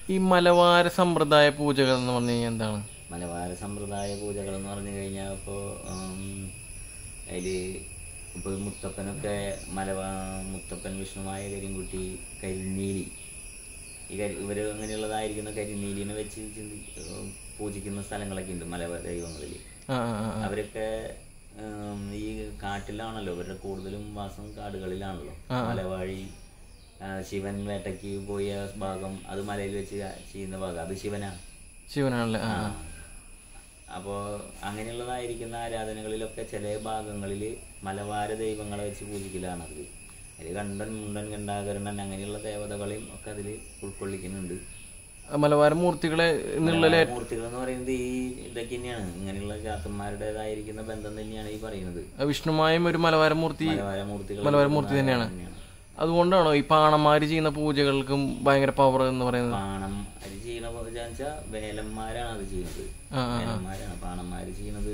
ഈ മലവാര സമ്പ്രദായ പൂജകൾ എന്ന് പറഞ്ഞു കഴിഞ്ഞാൽ എന്താണ് മലബാര സമ്പ്രദായ പൂജകൾ എന്ന് പറഞ്ഞു കഴിഞ്ഞാൽ ഇപ്പോൾ അതിൽ ഇപ്പോൾ മുത്തപ്പനൊക്കെ മലബാ മുത്തപ്പൻ വിഷ്ണുമായ കരിങ്കുട്ടി കരിനീലി ഈ കരി ഇവർ അങ്ങനെയുള്ളതായിരിക്കുന്ന കരിനീലിനെ വെച്ച് ചിന്തി ഉം, പൂജിക്കുന്ന സ്ഥലങ്ങളൊക്കെ ഉണ്ട് മലബാർ ദൈവങ്ങളിൽ ആ ആ ആ, ആ. അവരൊക്കെ ഉം, ഈ കാട്ടിലാണല്ലോ ഇവരുടെ കൂടുതലും വാസം കാടുകളിലാണല്ലോ മലവാഴി ആ, ശിവൻ വേട്ടയ്ക്ക് പോയ ഭാഗം അത് മലയിൽ വെച്ച് ചെയ്യുന്ന ഭാഗം അത് ശിവനാ ശിവനാണല്ലേ ആ ആ. അപ്പോൾ അങ്ങനെയുള്ളതായിരിക്കുന്ന ആരാധനകളിലൊക്കെ ചില ഭാഗങ്ങളിൽ മലവാര ദൈവങ്ങളെ വെച്ച് പൂജിക്കലാണ് അത് അതിൽ കണ്ടൻ മുണ്ടൻ ഗണ്ടാകരണൻ അങ്ങനെയുള്ള ദേവതകളെയും ഒക്കെ അതിൽ ഉൾക്കൊള്ളിക്കുന്നുണ്ട് മലവാര മൂർത്തികളെ എന്നുള്ള മൂർത്തികൾ എന്ന് പറയുന്നത് ഈ ഇതൊക്കെ തന്നെയാണ് ഇങ്ങനെയുള്ള ചാത്തന്മാരുടേതായിരിക്കുന്ന ബന്ധം തന്നെയാണ് ഈ പറയുന്നത് വിഷ്ണുമായും ഒരു മലവാര മൂർത്തി മലവാര മൂർത്തികൾ മലവാര മൂർത്തി തന്നെയാണ് അതുകൊണ്ടാണോ ഈ പാണന്മാര് ചെയ്യുന്ന പൂജകൾക്കും ഭയങ്കര പവർ എന്ന് പറയുന്നത് പാണം അത് ചെയ്യണ വെച്ചാൽ വേലന്മാരാണ് അത് ചെയ്യുന്നത് ആ, വേലന്മാരാണ് പാണന്മാര് ചെയ്യുന്നത്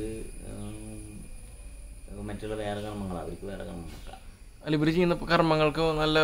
ഉം, മറ്റുള്ള വേറെ കർമ്മങ്ങളാണ് അവർക്ക് വേറെ കർമ്മം നോക്കാം അല്ല ഇവര് ചെയ്യുന്ന കർമ്മങ്ങൾക്ക് നല്ല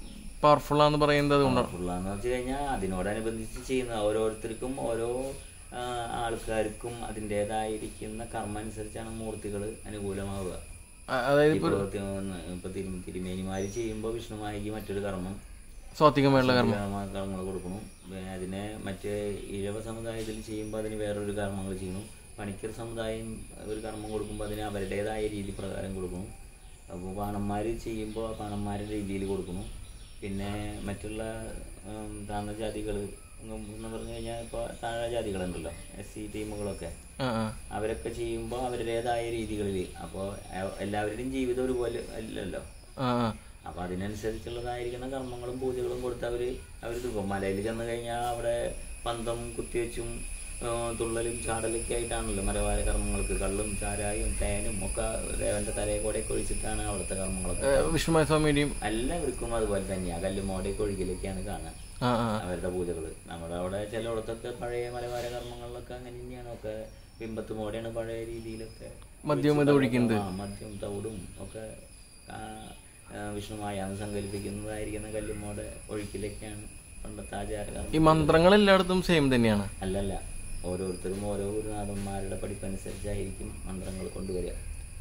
പവർഫുൾ ആന്ന് പറയുന്നത് അതുകൊണ്ടാണ് ഫുള്ളാന്ന് വെച്ച് കഴിഞ്ഞാൽ അതിനോടനുബന്ധിച്ച് ചെയ്യുന്ന ഓരോരുത്തർക്കും ഓരോ ആ, ആൾക്കാർക്കും അതിൻ്റെതായിരിക്കുന്ന കർമ്മം അനുസരിച്ചാണ് മൂർത്തികൾ അനുകൂലമാവുക അ- അതായത് ഇപ്പോൾ ഇപ്പൊ തിരു തിരുമേനിമാര് ചെയ്യുമ്പോൾ വിഷ്ണുമായിക്ക് മറ്റൊരു കർമ്മം സ്വാത്വികമായുള്ള കർമ്മം കർമ്മങ്ങൾ കൊടുക്കണം പിന്നെ അതിനെ മറ്റേ ഇഴവ സമുദായത്തിൽ ചെയ്യുമ്പോൾ അതിന് വേറൊരു കർമ്മങ്ങൾ ചെയ്യണം പണിക്കർ സമുദായം ഒരു കർമ്മം കൊടുക്കുമ്പോൾ അതിന് അവരുടേതായ രീതി പ്രകാരം കൊടുക്കണം അപ്പോൾ പാണന്മാർ ചെയ്യുമ്പോൾ ആ പാണന്മാരുടെ രീതിയിൽ കൊടുക്കണം പിന്നെ മറ്റുള്ള ഉം, താഴ്ന്ന ജാതികൾ എന്ന് പറഞ്ഞു കഴിഞ്ഞാൽ ഇപ്പോൾ താഴെ ജാതികളുണ്ടല്ലോ എസ് സി ടീമുകളൊക്കെ ആ ആ അവരൊക്കെ ചെയ്യുമ്പോൾ അവരുടേതായ രീതികളിൽ അപ്പോൾ എല്ലാവരുടെയും ജീവിതം ഒരുപോലെ അല്ലല്ലോ ആ ആ അപ്പോൾ അതിനനുസരിച്ചുള്ളതായിരിക്കുന്ന കർമ്മങ്ങളും പൂജകളും കൊടുത്ത് അവർ അവർ തീർക്കും മലയിൽ ചെന്ന് കഴിഞ്ഞാൽ അവിടെ പന്തം കുത്തിവെച്ചും ആ, തുള്ളലും ചാടലൊക്കെ ആയിട്ടാണല്ലോ മലവാര കർമ്മങ്ങൾക്ക് കള്ളും ചാരായും തേനും ഒക്കെ ദേവന്റെ തലയെ കൂടെ ഒഴിച്ചിട്ടാണ് അവിടുത്തെ കർമ്മങ്ങളൊക്കെ വിഷ്ണുമായ സ്വാമിയുടെയും എല്ലാവർക്കും അതുപോലെ തന്നെയാണ് കല്ലുമോടെ ഒഴുകിലൊക്കെയാണ് കാണുക ആ ആ അവരുടെ പൂജകൾ നമ്മുടെ അവിടെ ചിലയിടത്തൊക്കെ പഴയ മലബാര കർമ്മങ്ങളിലൊക്കെ അങ്ങനെ തന്നെയാണ് ഒക്കെ ബിംബത്ത് മോടെയാണ് പഴയ രീതിയിലൊക്കെ മദ്യം ഇത് ഒഴിക്കുന്നത് ആ, മദ്യം തവിടും ഒക്കെ ആ, ആ, വിഷ്ണുമായ അന്ന് സങ്കല്പിക്കുന്നതായിരിക്കുന്ന കല്ലുമോടെ ഒഴുക്കിലൊക്കെയാണ് പണ്ടത്തെ ആചാരകർമ്മം ഈ മന്ത്രങ്ങൾ എല്ലായിടത്തും സെയിം തന്നെയാണ് അല്ലല്ല ഓരോരുത്തരും ഓരോ ഗുരുനാഥന്മാരുടെ പഠിപ്പനുസരിച്ചായിരിക്കും മന്ത്രങ്ങൾ കൊണ്ടുവരിക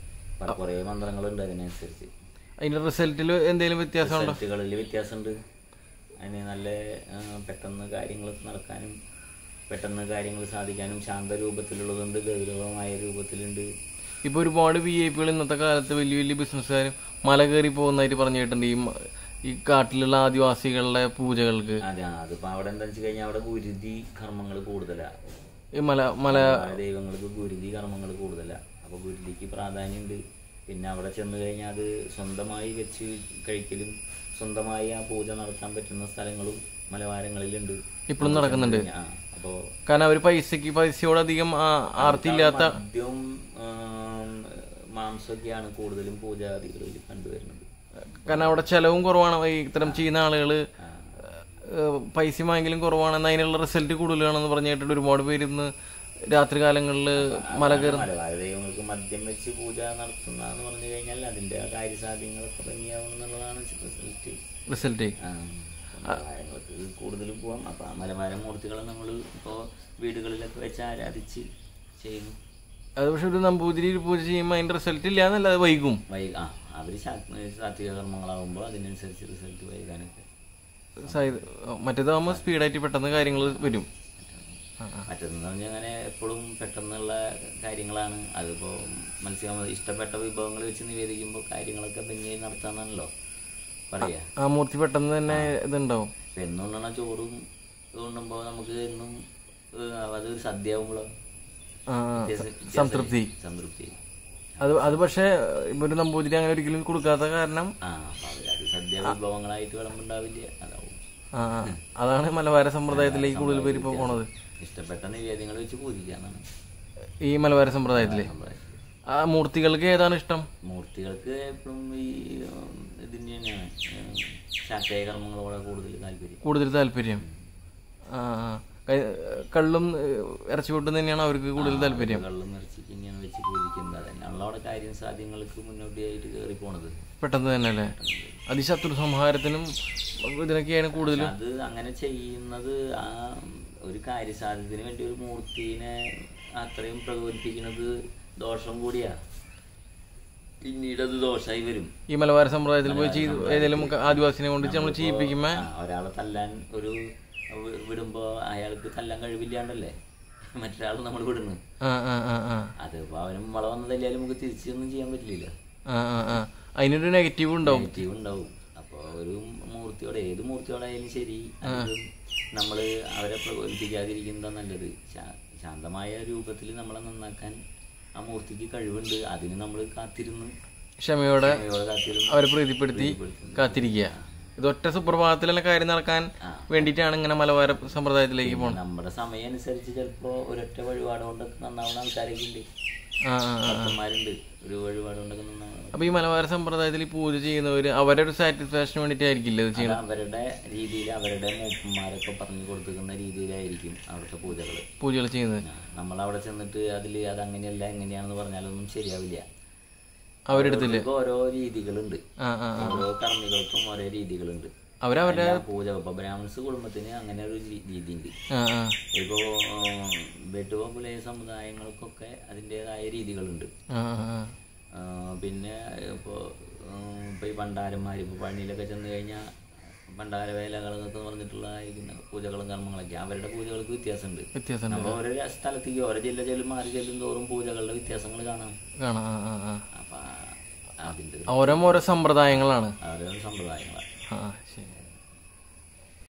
പ- കുറേ മന്ത്രങ്ങളുണ്ട് അതിനനുസരിച്ച് അതിന്റെ റിസൾട്ടിൽ എന്തെങ്കിലും വ്യത്യാസമുണ്ടോ റിസൾട്ടുകളിൽ വ്യത്യാസമുണ്ട് അതിന് നല്ല ആ, പെട്ടെന്ന് കാര്യങ്ങൾ നടക്കാനും പെട്ടെന്ന് കാര്യങ്ങൾ സാധിക്കാനും ശാന്ത രൂപത്തിലുള്ളതുണ്ട് ഗൗരവമായ രൂപത്തിലുണ്ട് ഇപ്പൊ ഒരുപാട് വി ഐ പികൾ ഇന്നത്തെ കാലത്ത് വലിയ വലിയ ബിസിനസ്സുകാരും മല കയറി പോകുന്നതായിട്ട് പറഞ്ഞു കേട്ടിട്ടുണ്ട് ഈ മ- ഈ കാട്ടിലുള്ള ആദിവാസികളുടെ പൂജകൾക്ക് അതെ അതിപ്പോ അവിടെ എന്താ വെച്ച് കഴിഞ്ഞാൽ അവിടെ ഗുരുതി കർമ്മങ്ങൾ കൂടുതലാ ഈ മല മല പല ദൈവങ്ങൾക്ക് ഗുരുതി കർമ്മങ്ങൾ കൂടുതലാ അപ്പൊ ഗുരുതിക്ക് പ്രാധാന്യമുണ്ട് പിന്നെ അവിടെ ചെന്ന് കഴിഞ്ഞാൽ അത് സ്വന്തമായി വെച്ച് കഴിക്കലും സ്വന്തമായി ആ പൂജ നടത്താൻ പറ്റുന്ന സ്ഥലങ്ങളും മലവാരങ്ങളിലുണ്ട് ഇപ്പോഴും നടക്കുന്നുണ്ട് ആ അപ്പോൾ കാരണം അവര് പൈസക്ക് പൈസയോട് അധികം ആർത്തിയില്ലാത്ത മദ്യവും ആം, മാംസമൊക്കെയാണ് കൂടുതലും പൂജാദികളിൽ കണ്ടുവരുന്നത് കാരണം അവിടെ ചെലവും കുറവാണ് ഈ ഇത്തരം ചെയ്യുന്ന ആളുകള് ഏഹ്, പൈസ വാങ്ങിക്കലും കുറവാണെന്ന് അതിനുള്ള റിസൾട്ട് കൂടുതലാണെന്ന് പറഞ്ഞു കേട്ടിട്ട് ഒരുപാട് പേര് ഇന്ന് രാത്രി കാലങ്ങളിൽ മല കയറുന്ന മലബാര ദൈവങ്ങൾക്ക് മദ്യം വെച്ച് പൂജ നടത്തുന്നതെന്ന് പറഞ്ഞു കഴിഞ്ഞാൽ അതിന്റെ ആ കാര്യസാധ്യങ്ങളൊക്കെ ഭംഗിയാവണം എന്നുള്ളതാണ് റിസൾട്ട് റിസൾട്ട് മലബാരങ്ങൾക്ക് കൂടുതലും പോവാം അപ്പൊ ആ മലബാര മൂർത്തികളെ നമ്മൾ ഇപ്പോൾ വീടുകളിലൊക്കെ വെച്ച് ആരാധിച്ച് ചെയ്യുന്നു അത് പക്ഷെ ഒരു നമ്പൂതിരി പൂജ ചെയ്യുമ്പോൾ അതിന്റെ റിസൾട്ട് ഇല്ല എന്നല്ല അത് വൈകും വൈ ആ അവർ സാത്വിക കർമ്മങ്ങളാകുമ്പോൾ അതിനനുസരിച്ച് റിസൾട്ട് വൈകാനൊക്കെ സായി- മറ്റേതാകുമ്പോൾ സ്പീഡായിട്ട് പെട്ടെന്ന് കാര്യങ്ങൾ വരും ആ, ആ. മറ്റൊന്ന് പറഞ്ഞാൽ അങ്ങനെ എപ്പോഴും പെട്ടെന്നുള്ള കാര്യങ്ങളാണ് അതിപ്പോൾ മത്സ്യം ഇഷ്ടപ്പെട്ട വിഭവങ്ങൾ വെച്ച് നിവേദിക്കുമ്പോൾ കാര്യങ്ങളൊക്കെ ഭംഗിയായി നടത്താന്നാണല്ലോ പറയാ ആ മൂർത്തി പെട്ടെന്ന് തന്നെ ഇതുണ്ടാവും ഇപ്പം എന്നുകൊണ്ടാണ് ചോറും ഉണ്ണുമ്പോൾ നമുക്ക് എന്നും ഏഹ്, അതൊരു സദ്യ ആകുമ്പോഴോ ആ, സംതൃപ്തി സംതൃപ്തി അത് അത് പക്ഷേ ഇപ്പൊ ഒരു നമ്പൂതിരി അങ്ങനെ ഒരിക്കലും കൊടുക്കാത്ത കാരണം ആ അപ്പം അവർ അത് സദ്യ വിഭവങ്ങളായിട്ട് വിളമ്പുണ്ടാവില്ല അതാവും ആ, ആ. അതാണ് മലബാര സമ്പ്രദായത്തിലേക്ക് കൂടുതൽ പേര് ഇപ്പോൾ പോണത് ഇഷ്ടപ്പെട്ട നിവേദ്യങ്ങൾ വെച്ച് പൂജിക്കാന്നാണ് ഈ മലബാര സമ്പ്രദായത്തില് സമ്പ്രദായം ആ മൂർത്തികൾക്ക് ഏതാണ് ഇഷ്ടം മൂർത്തികൾക്ക് എപ്പോഴും ഈ ഉം, ഇതിന് തന്നെയാണ് ഉം, ശാക്തേയ കർമ്മങ്ങളോടെ കൂടുതൽ താല്പര്യം കൂടുതൽ താല്പര്യം ആ ആ. ക- കള്ളും ഏഹ്, ഇറച്ചിപ്പൊട്ടും തന്നെയാണ് അവർക്ക് കൂടുതൽ താല്പര്യം കള്ളും ഇറച്ചിക്ക് ഇങ്ങനെ വെച്ച് പൂജിക്കുന്നത് അതന്നെയാണല്ലോ അവിടെ കാര്യം സാധ്യങ്ങൾക്ക് മുന്നോടിയായിട്ട് കയറി പോണത് പെട്ടെന്ന് തന്നെ അല്ലേ അത് ഈ ശത്രു സംഹാരത്തിനും ഇതിനൊക്കെയാണ് കൂടുതലും അത് അങ്ങനെ ചെയ്യുന്നത് ആ ഒരു കാര്യസാധ്യത്തിന് വേണ്ടി ഒരു മൂർത്തിനെ അത്രയും പ്രകോപിപ്പിക്കുന്നത് ദോഷം കൂടിയാ പിന്നീട് അത് ദോഷമായി വരും ഈ മലബാര സമ്പ്രദായത്തിൽ പോയി ചെയ്ത് ഏതെങ്കിലും ആദിവാസിനെ കൊണ്ട് നമ്മൾ ചെയ്യിപ്പിക്കുമ്പോ ആ, ഒരാളെ തല്ലാൻ ഒരു വി- വിടുമ്പോ അയാൾക്ക് തല്ലാൻ കഴിവില്ലാണ്ടല്ലേ മറ്റൊരാൾ നമ്മൾ വിടുന്നു ആ ആ ആ ആ അത് ഇപ്പൊ അവനും വള വന്നതല്ലാലും നമുക്ക് തിരിച്ചൊന്നും ചെയ്യാൻ പറ്റില്ല ആ ആ ആ അതിനൊരു നെഗറ്റീവ് ഉണ്ടാവും നെഗറ്റീവ് ഉണ്ടാവും അപ്പോൾ ഒരു മൂർത്തിയോടെ ഏത് മൂർത്തിയോടായാലും ശരി അതിലും നമ്മള് അവരെ പ്രകോപിപ്പിക്കാതിരിക്കുന്നതാ നല്ലത് ശാ- ശാന്തമായ രൂപത്തിൽ നമ്മളെ നന്നാക്കാൻ ആ മൂർത്തിക്ക് കഴിവുണ്ട് അതിന് നമ്മൾ കാത്തിരുന്ന് ക്ഷമയോടെ ക്ഷമയോടെ കാത്തിരുന്ന് അവരെ പ്രീതിപ്പെടുത്തി കാത്തിരിക്കുക ഇത് ഒറ്റ സുപ്രഭാതത്തിലുള്ള കാര്യം നടക്കാൻ വേണ്ടിയിട്ടാണ് ഇങ്ങനെ മലബാര സമ്പ്രദായത്തിലേക്ക് പോകണം നമ്മുടെ സമയം അനുസരിച്ച് ചിലപ്പോ ഒരൊറ്റ വഴിപാട് കൊണ്ടൊക്കെ നന്നാവുന്ന ആൾക്കാരൊക്കെ ഉണ്ട് ആ ആ ആ ഭക്തന്മാരുണ്ട് ഒരു വഴിപാട് കൊണ്ടൊക്കെ നന്നാവുന്ന അപ്പൊ ഈ മലബാര സമ്പ്രദായത്തിൽ ഈ പൂജ ചെയ്യുന്നവര് അവരുടെ ഒരു സാറ്റിസ്ഫാക്ഷന് വേണ്ടിയിട്ടായിരിക്കില്ല ഇത് ചെയ്യണം അത് അവരുടെ രീതിയിൽ അവരുടെ മൂപ്പന്മാരൊക്കെ പറഞ്ഞു കൊടുക്കുന്ന രീതിയിലായിരിക്കും അവിടുത്തെ പൂജകള് പൂജകൾ ചെയ്യുന്നത് നമ്മളവിടെ ചെന്നിട്ട് അതിൽ അത് അങ്ങനെയല്ല എങ്ങനെയാണെന്ന് പറഞ്ഞാലൊന്നും ശരിയാവില്ല അവരെടുത്തില്ല ഓരോരുത്തർക്കും ഓരോ രീതികളുണ്ട് ആ ആ ഓരോ കർമ്മികൾക്കും ഓരോ രീതികളുണ്ട് അവരവരുടെ എല്ലാ പൂജ ഇപ്പൊ ബ്രാഹ്മൺസ് കുടുംബത്തിന് അങ്ങനെ ഒരു രീ- രീതിയുണ്ട് ആ ആ ഇപ്പോ വെട്ടുവ പുലയ സമുദായങ്ങൾക്കൊക്കെ അതിൻ്റെതായ രീതികളുണ്ട് ആ ആ ആ, പിന്നെ ഇപ്പോൾ ഇപ്പോൾ ഈ പണ്ടാരന്മാർ ഇപ്പോൾ പഴനിയിലൊക്കെ ചെന്ന് കഴിഞ്ഞാൽ പണ്ടാര വേലകൾ എന്നൊക്കെ പറഞ്ഞിട്ടുള്ള ആയിരിക്കുന്ന പൂജകളും കർമ്മങ്ങളൊക്കെ അവരുടെ പൂജകൾക്ക് വ്യത്യാസമുണ്ട് വ്യത്യാസമുണ്ട് അപ്പോൾ ഓരോ സ്ഥലത്തേക്ക് ഓരോ ജില്ല ചെല്ലും മാറി ചെല്ലും തോറും പൂജകളുടെ വ്യത്യാസങ്ങൾ കാണാം കാണാം ആ ആ ആ അപ്പം അതിൻ്റെ ഓരോ ഓരോ സമ്പ്രദായങ്ങളാണ് ഓരോ സമ്പ്രദായങ്ങളാണ് ആ ശരി